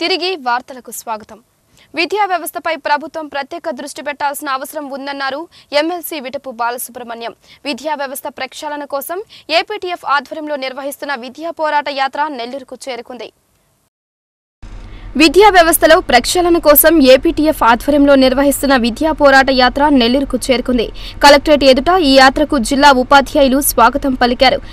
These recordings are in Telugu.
తిరిగి వార్తలకు స్వాగతం విద్యా వ్యవస్థపై ప్రభుత్వం ప్రత్యేక దృష్టి పెట్టాల్సిన అవసరం ఉందన్నారు ఎమ్మెల్సీ విటపు బాలసుబ్రహ్మణ్యం విద్యా వ్యవస్థ ప్రక్షాళన కోసం ఏపీటీఎఫ్ ఆధ్వర్యంలో నిర్వహిస్తున్న విద్యా పోరాట యాత్ర నెల్లూరుకు చేరుకుంది విద్యా వ్యవస్థలో ప్రక్షాళన కోసం ఏపీటీఎఫ్ ఆధ్వర్యంలో నిర్వహిస్తున్న విద్యా పోరాట యాత్ర నెల్లూరుకు చేరుకుంది కలెక్టరేట్ ఎదుట ఈ యాత్రకు జిల్లా ఉపాధ్యాయులు స్వాగతం పలికారు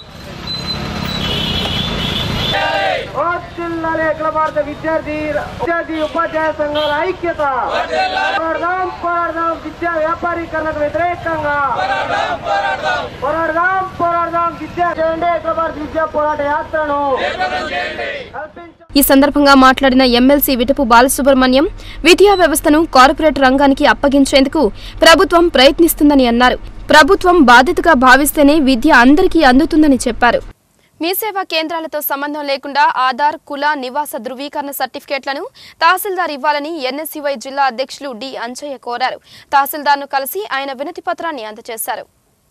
జిల్లాలే అఖిల భారత విద్యార్థి విద్యార్థి ఉపాధ్యాయ సంఘాల ఐక్యత పోరాడదాం పోరాడదాం విద్యా వ్యాపారీకరణకు వ్యతిరేకంగా పోరాడదాం పోరాడదాం విద్యా చేయండి అఖిల భారత విద్యా పోరాట యాత్రను కల్పించ ఈ సందర్భంగా మాట్లాడిన ఎమ్మెల్సీ విటపు బాలసుబ్రహ్మణ్యం విద్యా వ్యవస్థను కార్పొరేట్ రంగానికి అప్పగించేందుకు ప్రభుత్వం ప్రయత్నిస్తుందని అన్నారు ప్రభుత్వం బాధ్యతగా భావిస్తేనే విద్య అందరికీ అందుతుందని చెప్పారు మీ సేవా కేంద్రాలతో సంబంధం లేకుండా ఆధార్ కుల నివాస ధృవీకరణ సర్టిఫికేట్లను తహసీల్దార్ ఇవ్వాలని ఎన్ఎస్సీవై జిల్లా అధ్యక్షులు డి అంజయ్య కోరారు తహసీల్దార్ను కలిసి ఆయన వినతి పత్రాన్ని అందజేశారు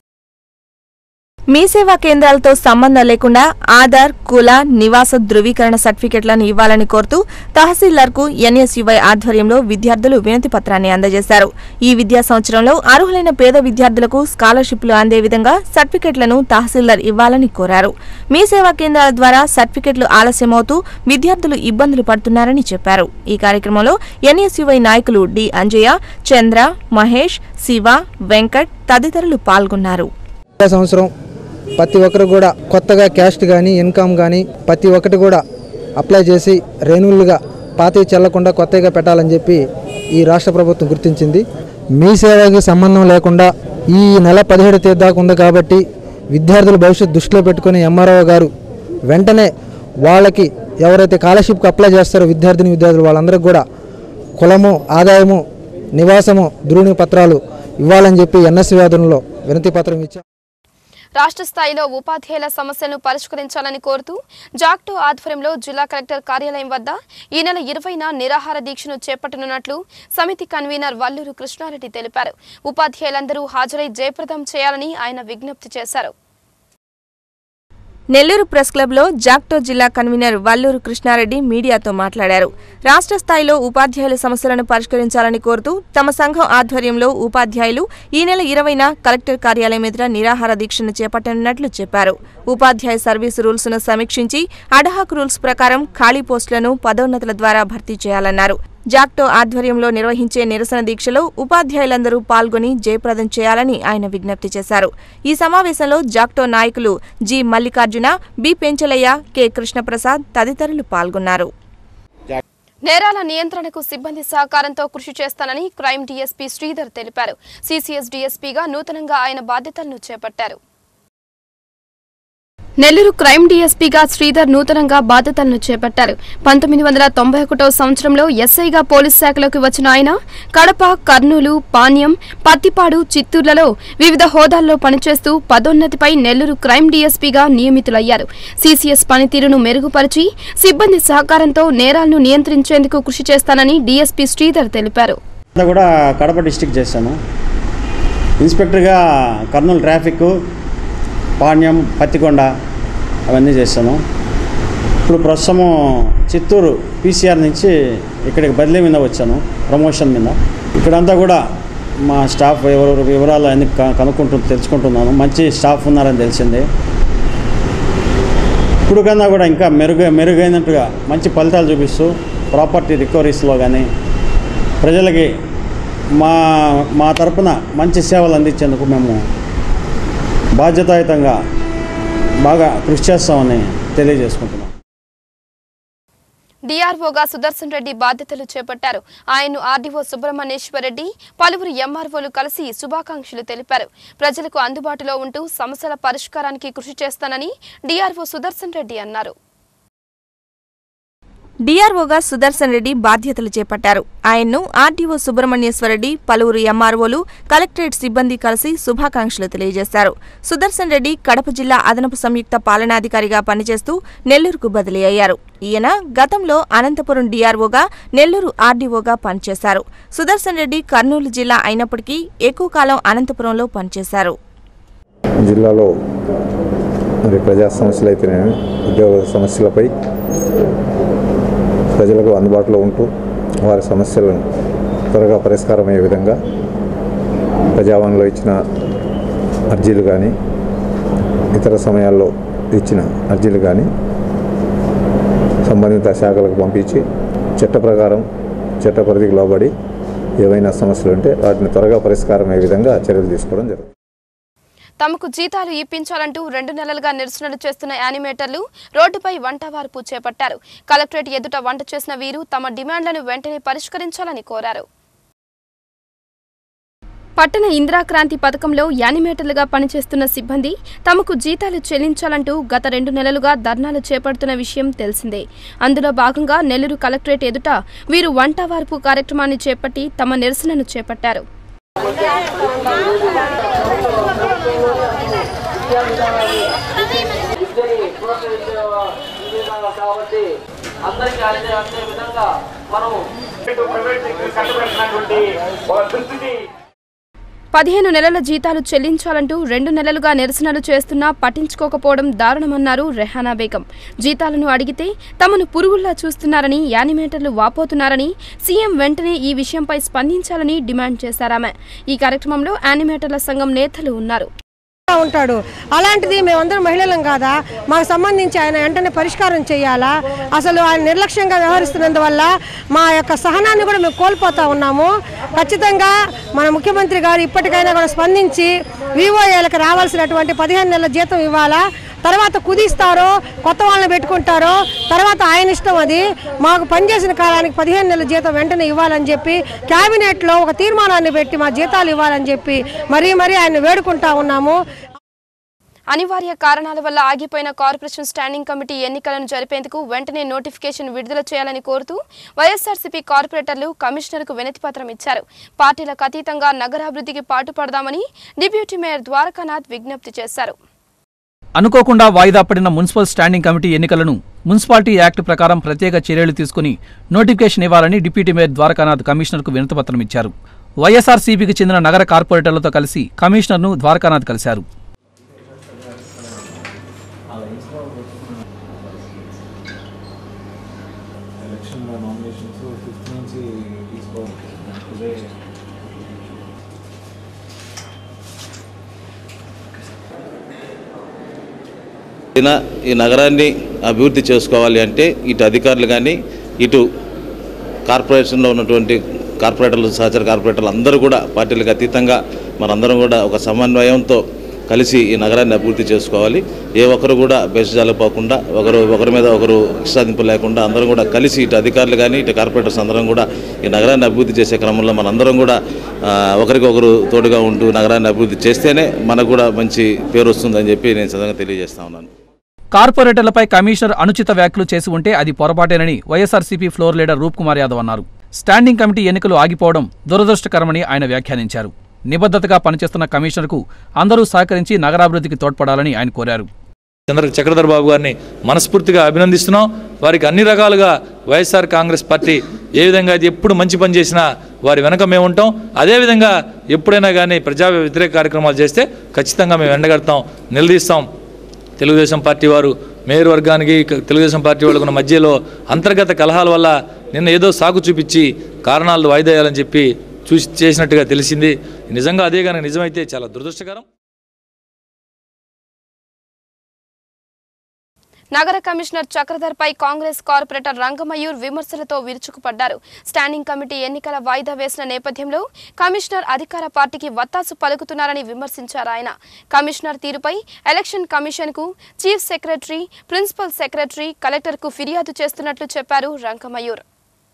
మీ సేవా కేంద్రాలతో సంబంధం లేకుండా ఆధార్ కుల నివాస ధృవీకరణ సర్టిఫికెట్లను ఇవ్వాలని కోరుతూ తహసీల్దార్కు ఎన్ఎస్యువై ఆధ్వర్యంలో విద్యార్థులు వినతి పత్రాన్ని అందజేశారు ఈ విద్యా సంవత్సరంలో అర్హులైన పేద విద్యార్థులకు స్కాలర్షిప్లు అందే విధంగా సర్టిఫికెట్లను తహసీల్దార్ ఇవ్వాలని కోరారు మీ సేవా కేంద్రాల ద్వారా సర్టిఫికెట్లు ఆలస్యమవుతూ విద్యార్థులు ఇబ్బందులు పడుతున్నారని చెప్పారు ఈ కార్యక్రమంలో ఎన్ఎస్యువై నాయకులు డి అంజయ్య చంద్ర మహేష్ శివ వెంకట్ తదితరులు పాల్గొన్నారు విద్యా సంవత్సరం ప్రతి ఒక్కరు కూడా కొత్తగా క్యాస్ట్ కానీ ఇన్కమ్ కానీ ప్రతి ఒక్కటి కూడా అప్లై చేసి రెన్యువల్గా పాతవి చెల్లకుండా కొత్తగా పెట్టాలని చెప్పి ఈ రాష్ట్ర ప్రభుత్వం గుర్తించింది మీ సేవకి సంబంధం లేకుండా ఈ నెల పదిహేడు తేదీ దాకా ఉంది కాబట్టి విద్యార్థుల భవిష్యత్తు దృష్టిలో పెట్టుకుని ఎంఆర్ఓ గారు వెంటనే వాళ్ళకి ఎవరైతే స్కాలర్షిప్కి అప్లై చేస్తారో విద్యార్థిని విద్యార్థులు వాళ్ళందరికీ కూడా కులము ఆదాయము నివాసము ధృవీణ పత్రాలు ఇవ్వాలని చెప్పి ఎన్ఎస్సి వ్యాధులలో వినతి పత్రం ఇచ్చాం రాష్ట్ర స్థాయిలో ఉపాధ్యాయుల సమస్యలను పరిష్కరించాలని కోరుతూ జాక్టో ఆధ్వర్యంలో జిల్లా కలెక్టర్ కార్యాలయం వద్ద ఈ నెల ఇరవైన నిరాహార దీక్షను చేపట్టనున్నట్లు సమితి కన్వీనర్ వల్లూరు కృష్ణారెడ్డి తెలిపారు ఉపాధ్యాయులందరూ హాజరై జయప్రదం చేయాలని ఆయన విజ్ఞప్తి చేశారు నెల్లూరు ప్రెస్ క్లబ్లో జాక్టో జిల్లా కన్వీనర్ వల్లూరు కృష్ణారెడ్డి మీడియాతో మాట్లాడారు రాష్ట్ర స్థాయిలో ఉపాధ్యాయుల సమస్యలను పరిష్కరించాలని కోరుతూ తమ సంఘం ఆధ్వర్యంలో ఉపాధ్యాయులు ఈ నెల ఇరవైన కలెక్టర్ కార్యాలయం ఎదుట నిరాహార దీక్షను చేపట్టనున్నట్లు చెప్పారు ఉపాధ్యాయ సర్వీసు రూల్స్ ను సమీక్షించి అడహాక్ రూల్స్ ప్రకారం ఖాళీ పోస్టులను పదోన్నతుల ద్వారా భర్తీ చేయాలన్నారు జాక్టో ఆధ్వర్యంలో నిర్వహించే నిరసన దీక్షలో ఉపాధ్యాయులందరూ పాల్గొని జయప్రదం చేయాలని ఆయన విజ్ఞప్తి చేశారు ఈ సమావేశంలో జాక్టో నాయకులు G Mallikarjuna B Penchalaiah K Krishnaprasad తదితరులు పాల్గొన్నారు నేరాల నియంత్రణకు సిబ్బంది సహకారంతో కృషి చేస్తానని క్రైమ్ డీఎస్పీ శ్రీధర్ తెలిపారు సీసీఎస్ డీఎస్పీగా నూతనంగా ఆయన బాధ్యతలను చేపట్టారు నెల్లూరు క్రైమ్ డీఎస్పీగా శ్రీధర్ నూతనంగా బాధ్యతలను చేపట్టారు పంతొమ్మిది వందల తొంభై ఒకటో సంవత్సరంలో ఎస్ఐగా పోలీస్ శాఖలోకి వచ్చిన ఆయన కడప కర్నూలు పాణ్యం పత్తిపాడు చిత్తూరులలో వివిధ హోదాల్లో పనిచేస్తూ పదోన్నతిపై నెల్లూరు క్రైమ్ డీఎస్పీగా నియమితులయ్యారు సీసీఎస్ పనితీరును మెరుగుపరిచి సిబ్బంది సహకారంతో నేరాలను నియంత్రించేందుకు కృషి చేస్తానని డీఎస్పీ శ్రీధర్ తెలిపారు అంతా కూడా కడప డిస్టిక్ చేశాను ఇన్స్పెక్టర్గా కర్నూలు ట్రాఫిక్ పాణ్యం పత్తికొండ అవన్నీ చేశాను ఇప్పుడు ప్రస్తుతము చిత్తూరు పీసీఆర్ నుంచి ఇక్కడికి బదిలీ మీద వచ్చాను ప్రమోషన్ మీద ఇక్కడంతా కూడా మా స్టాఫ్ ఎవరు వివరాలు అన్ని క- కనుక్కుంటూ తెలుసుకుంటున్నాను మంచి స్టాఫ్ ఉన్నారని తెలిసింది ఇప్పుడు కన్నా కూడా ఇంకా మెరుగు మెరుగైనట్టుగా మంచి ఫలితాలు చూపిస్తూ ప్రాపర్టీ రికవరీస్లో కానీ ప్రజలకి మా మా తరపున మంచి సేవలు అందించేందుకు మేము బాధ్యతాయుతంగా బాగా కృషి చేస్తామని తెలియజేసుకుంటున్నాం డిఆర్ఓగా సుదర్శన్ రెడ్డి బాధ్యతలు చేపట్టారు ఆయన్ను ఆర్డీఓ సుబ్రహ్మణ్యేశ్వర్ రెడ్డి పలువురు ఎంఆర్ఓలు కలిసి శుభాకాంక్షలు తెలిపారు ప్రజలకు అందుబాటులో ఉంటూ సమస్యల పరిష్కారానికి కృషి చేస్తానని డిఆర్ఓ సుదర్శన్ రెడ్డి అన్నారు డీఆర్ఓగా సుదర్శన్ రెడ్డి బాధ్యతలు చేపట్టారు ఆయన్ను ఆర్డీఓ సుబ్రహ్మణ్యేశ్వరరెడ్డి పలువురు ఎంఆర్ఓలు కలెక్టరేట్ సిబ్బంది కలిసి శుభాకాంక్షలు తెలియజేశారు సుదర్శన్ రెడ్డి కడప జిల్లా అదనపు సంయుక్త పాలనాధికారిగా పనిచేస్తూ నెల్లూరుకు బదిలీ అయ్యారు ఈయన గతంలో అనంతపురం డీఆర్ఓగా నెల్లూరు ఆర్డీఓగా పనిచేశారు సుదర్శన్ రెడ్డి కర్నూలు జిల్లా అయినప్పటికీ ఎక్కువ కాలం అనంతపురంలో పనిచేశారు జిల్లాలో మరి ప్రజా సమస్యలు అయితేనేమి ఉద్యోగ సమస్యలపై ప్రజలకు అందుబాటులో ఉంటూ వారి సమస్యలను త్వరగా పరిష్కారం అయ్యే విధంగా ప్రజావాణిలో ఇచ్చిన అర్జీలు కానీ ఇతర సమయాల్లో ఇచ్చిన అర్జీలు కానీ సంబంధిత శాఖలకు పంపించి చట్ట ప్రకారం చట్ట పరిధికి లోబడి ఏవైనా సమస్యలు ఉంటే వాటిని త్వరగా పరిష్కారం అయ్యే విధంగా చర్యలు తీసుకోవడం జరుగుతుంది తమకు జీతాలు ఇప్పించాలంటూ రెండు నెలలుగా నిరసనలు చేస్తున్న యానిమేటర్లు రోడ్డుపై వంట వార్పు చేపట్టారు కలెక్టరేట్ ఎదుట వంట చేసిన వీరు తమ డిమాండ్లను వెంటనే పరిష్కరించాలని కోరారు పట్టణ ఇందిరాక్రాంతి పథకంలో యానిమేటర్లుగా పనిచేస్తున్న సిబ్బంది తమకు జీతాలు చెల్లించాలంటూ గత రెండు నెలలుగా ధర్నాలు చేపడుతున్న విషయం తెలిసిందే అందులో భాగంగా నెల్లూరు కలెక్టరేట్ ఎదుట వీరు వంట వార్పు కార్యక్రమాన్ని చేపట్టి తమ నిరసనను చేపట్టారు విద్యని ప్రోత్సహించే విధంగా కాబట్టి అందరికీ అందే అందే విధంగా మనం ప్రైవేట్ కట్టబెట్టినటువంటి ఒక దుస్థితి పదిహేను నెలల జీతాలు చెల్లించాలంటూ రెండు నెలలుగా నిరసనలు చేస్తున్నా పట్టించుకోకపోవడం దారుణమన్నారు రెహానా బేగం జీతాలను అడిగితే తమను పురుగుల్లా చూస్తున్నారని యానిమేటర్లు వాపోతున్నారని సీఎం వెంటనే ఈ విషయంపై స్పందించాలని డిమాండ్ చేశారామె ఈ కార్యక్రమంలో యానిమేటర్ల సంఘం నేతలు ఉన్నారు ఉంటాడు అలాంటిది మేమందరం మహిళలం కాదా మాకు సంబంధించి ఆయన వెంటనే పరిష్కారం చేయాలా అసలు ఆయన నిర్లక్ష్యంగా వ్యవహరిస్తున్నందువల్ల మా యొక్క సహనాన్ని కూడా మేము కోల్పోతా ఉన్నాము ఖచ్చితంగా మన ముఖ్యమంత్రి గారు ఇప్పటికైనా కూడా స్పందించి వివోఏలకు రావాల్సినటువంటి పదిహేను నెలల జీతం ఇవ్వాలా తర్వాత కుదిస్తారో కొత్త వాళ్ళని పెట్టుకుంటారో తర్వాత ఆయన ఇష్టం అది మాకు పనిచేసిన కాలానికి పదిహేను నెలల జీతం వెంటనే ఇవ్వాలని చెప్పి క్యాబినెట్లో ఒక తీర్మానాన్ని పెట్టి మా జీతాలు ఇవ్వాలని చెప్పి మరీ మరీ ఆయన వేడుకుంటా ఉన్నాము అనివార్య కారణాల వల్ల ఆగిపోయిన కార్పొరేషన్ స్టాండింగ్ కమిటీ ఎన్నికలను జరిపేందుకు వెంటనే నోటిఫికేషన్ విడుదల చేయాలని కోరుతూ వైఎస్ఆర్సీపీ కార్పొరేటర్లు కమిషనర్కు వినతిపత్రం ఇచ్చారు పార్టీలకు అతీతంగా నగరాభివృద్ధికి పాటుపడదామని డిప్యూటీ మేయర్ ద్వారకానాథ్ విజ్ఞప్తి చేశారు అనుకోకుండా వాయిదా పడిన మున్సిపల్ స్టాండింగ్ కమిటీ ఎన్నికలను మున్సిపాలిటీ యాక్ట్ ప్రకారం ప్రత్యేక చర్యలు తీసుకుని నోటిఫికేషన్ ఇవ్వాలని డిప్యూటీ మేయర్ ద్వారకానాథ్ కమిషనర్కు వినతిపత్రం ఇచ్చారు వైఎస్ఆర్సీపీకి చెందిన నగర కార్పొరేటర్లతో కలిసి కమిషనర్ను ద్వారకానాథ్ కలిశారు అయినా ఈ నగరాన్ని అభివృద్ధి చేసుకోవాలి అంటే ఇటు అధికారులు కానీ ఇటు కార్పొరేషన్లో ఉన్నటువంటి కార్పొరేటర్లు సహచర కార్పొరేటర్లు అందరూ కూడా పార్టీలకు అతీతంగా మనందరం కూడా ఒక సమన్వయంతో కలిసి ఈ నగరాన్ని అభివృద్ధి చేసుకోవాలి ఏ ఒక్కరు కూడా బేసజాలు పోకుండా ఒకరు ఒకరి మీద ఒకరు ఇష్టాదింపు లేకుండా అందరం కూడా కలిసి ఇటు అధికారులు కానీ ఇటు కార్పొరేటర్స్ అందరం కూడా ఈ నగరాన్ని అభివృద్ధి చేసే క్రమంలో మనందరం కూడా ఆ, ఒకరికొకరు తోడుగా ఉంటూ నగరాన్ని అభివృద్ధి చేస్తేనే మనకు కూడా మంచి పేరు వస్తుందని చెప్పి నేను సదంగా తెలియజేస్తా ఉన్నాను కార్పొరేటర్లపై కమిషనర్ అనుచిత వ్యాఖ్యలు చేసి ఉంటే అది పొరపాటేనని YSRCP floor leader Roop Kumar Yadav అన్నారు స్టాండింగ్ కమిటీ ఎన్నికలు ఆగిపోవడం దురదృష్టకరమని ఆయన వ్యాఖ్యానించారు నిబద్ధతగా పనిచేస్తున్న కమిషనర్కు అందరూ సహకరించి నగరాభివృద్ధికి తోడ్పడాలని ఆయన కోరారు చంద్ర చక్రధర్ బాబు గారిని మనస్ఫూర్తిగా అభినందిస్తున్నాం వారికి అన్ని రకాలుగా వైఎస్ఆర్ కాంగ్రెస్ పార్టీ ఏ విధంగా అయితే ఎప్పుడు మంచి పని చేసినా వారి వెనక మేము ఉంటాం అదేవిధంగా ఎప్పుడైనా కానీ ప్రజా వ్యతిరేక కార్యక్రమాలు చేస్తే ఖచ్చితంగా మేము ఎండగడతాం నిలదీస్తాం తెలుగుదేశం పార్టీ వారు మేయర్ వర్గానికి క- తెలుగుదేశం పార్టీ వాళ్ళకు ఉన్న మధ్యలో అంతర్గత కలహాల వల్ల నిన్న ఏదో సాకు చూపించి కారణాలు వాయిదా వేయాలని చెప్పి చూసి చేసినట్టుగా తెలిసింది నిజంగా అదే కనుక నిజమైతే చాలా దురదృష్టకరం నగర కమిషనర్ చక్రధర్పై కాంగ్రెస్ కార్పొరేటర్ రంగమయూర్ విమర్శలతో విరుచుకుపడ్డారు స్టాండింగ్ కమిటీ ఎన్నికల వాయిదా వేసిన నేపథ్యంలో కమిషనర్ అధికార పార్టీకి వత్తాసు పలుకుతున్నారని విమర్శించారు ఆయన కమిషనర్ తీరుపై ఎలక్షన్ కమిషన్కు చీఫ్ సెక్రటరీ ప్రిన్సిపల్ సెక్రటరీ కలెక్టర్కు ఫిర్యాదు చేస్తున్నట్లు చెప్పారు రంగమయూర్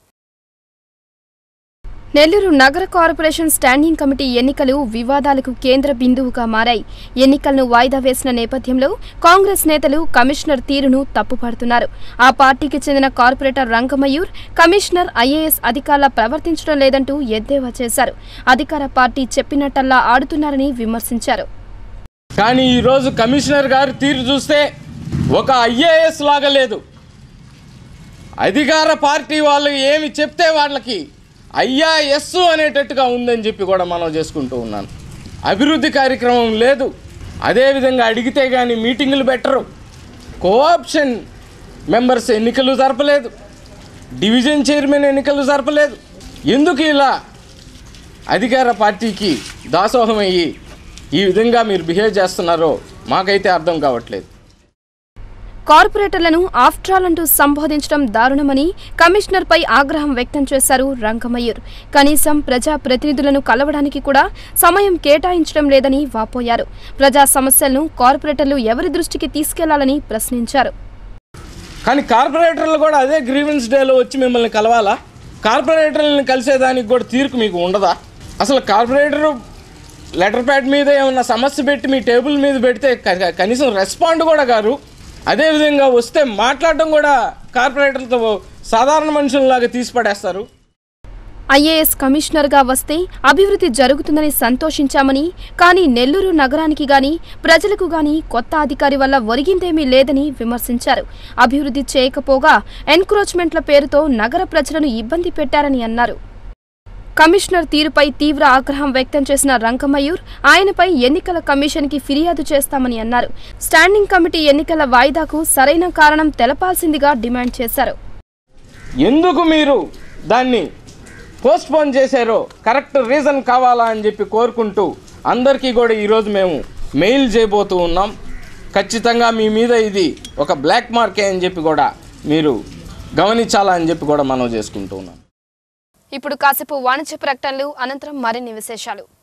నెల్లూరు నగర కార్పొరేషన్ స్టాండింగ్ కమిటీ ఎన్నికలు వివాదాలకు కేంద్ర బిందువుగా మారాయి ఎన్నికలను వాయిదా వేసిన నేపథ్యంలో కాంగ్రెస్ నేతలు కమిషనర్ తీరును తప్పుపడుతున్నారు ఆ పార్టీకి చెందిన కార్పొరేటర్ రంగమయూర్ కమిషనర్ ఐఏఎస్ అధికారుల ప్రవర్తించడం లేదంటూ ఎద్దేవా చేశారు అధికార పార్టీ చెప్పినట్టల్లా ఆడుతున్నారని విమర్శించారు కానీ ఈరోజు కమిషనర్ గారు తీరు చూస్తే ఒక ఐఏఎస్ లాగా లేదు అధికార పార్టీ వాళ్ళు ఏమి చెప్తే వాళ్ళకి ఐఆర్ఎస్ అనేటట్టుగా ఉందని చెప్పి కూడా మనం చేసుకుంటూ ఉన్నాను అభివృద్ధి కార్యక్రమం లేదు అదేవిధంగా అడిగితే కానీ మీటింగులు పెట్టరు కోఆప్షన్ మెంబర్స్ ఎన్నికలు జరపలేదు డివిజన్ చైర్మన్ ఎన్నికలు జరపలేదు ఎందుకు ఇలా అధికార పార్టీకి దాసోహం అయ్యి ఈ విధంగా మీరు బిహేవ్ చేస్తున్నారో మాకైతే అర్థం కావట్లేదు కార్పొరేటర్లను ఆఫ్ట్రాల్ అంటూ సంబోధించడం దారుణమని కమిషనర్పై ఆగ్రహం వ్యక్తం చేశారు రంగమయూర్ కనీసం ప్రజా ప్రతినిధులను కలవడానికి కూడా సమయం కేటాయించడం లేదని వాపోయారు ప్రజా సమస్యలను కార్పొరేటర్లు ఎవరి దృష్టికి తీసుకెళ్లాలని ప్రశ్నించారు కానీ కార్పొరేటర్లు కూడా అదే గ్రీవెన్స్ డేలో వచ్చి మిమ్మల్ని కలవాలా కార్పొరేటర్లను కలిసేదానికి కూడా తీర్పు మీకు ఉండదా అసలు కార్పొరేటర్ లెటర్ ప్యాడ్ మీద ఏమన్నా సమస్య పెట్టి మీ టేబుల్ మీద పెడితే క- కనీసం రెస్పాండ్ కూడా గారు అదేవిధంగా వస్తే మాట్లాడడం కూడా కార్పొరేటర్లతో సాధారణ మనుషుల్లాగా తీసి పడేస్తారు ఐఏఎస్ కమిషనర్గా వస్తే అభివృద్ధి జరుగుతుందని సంతోషించామని కానీ నెల్లూరు నగరానికి గాని ప్రజలకు గాని కొత్త అధికారి వల్ల ఒరిగిందేమీ లేదని విమర్శించారు అభివృద్ధి చేయకపోగా ఎన్క్రోచ్మెంట్ల పేరుతో నగర ప్రజలను ఇబ్బంది పెట్టారని అన్నారు కమిషనర్ తీరుపై తీవ్ర ఆగ్రహం వ్యక్తం చేసిన రంగమయూర్ ఆయనపై ఎన్నికల కమిషన్కి ఫిర్యాదు చేస్తామని అన్నారు స్టాండింగ్ కమిటీ ఎన్నికల వాయిదాకు సరైన కారణం తెలపాల్సిందిగా డిమాండ్ చేశారు ఎందుకు మీరు దాన్ని పోస్ట్ పోన్ చేశారో కరెక్ట్ రీజన్ కావాలా అని చెప్పి కోరుకుంటూ అందరికీ కూడా ఈరోజు మేము మెయిల్ చేయబోతూ ఉన్నాం ఖచ్చితంగా మీ మీద ఇది ఒక బ్లాక్ మార్కే అని చెప్పి కూడా మీరు గమనించాలా అని చెప్పి కూడా మనం చేసుకుంటూ ఉన్నాం ఇప్పుడు కాసేపు వాణిజ్య ప్రకటనలు అనంతరం మరిన్ని విశేషాలు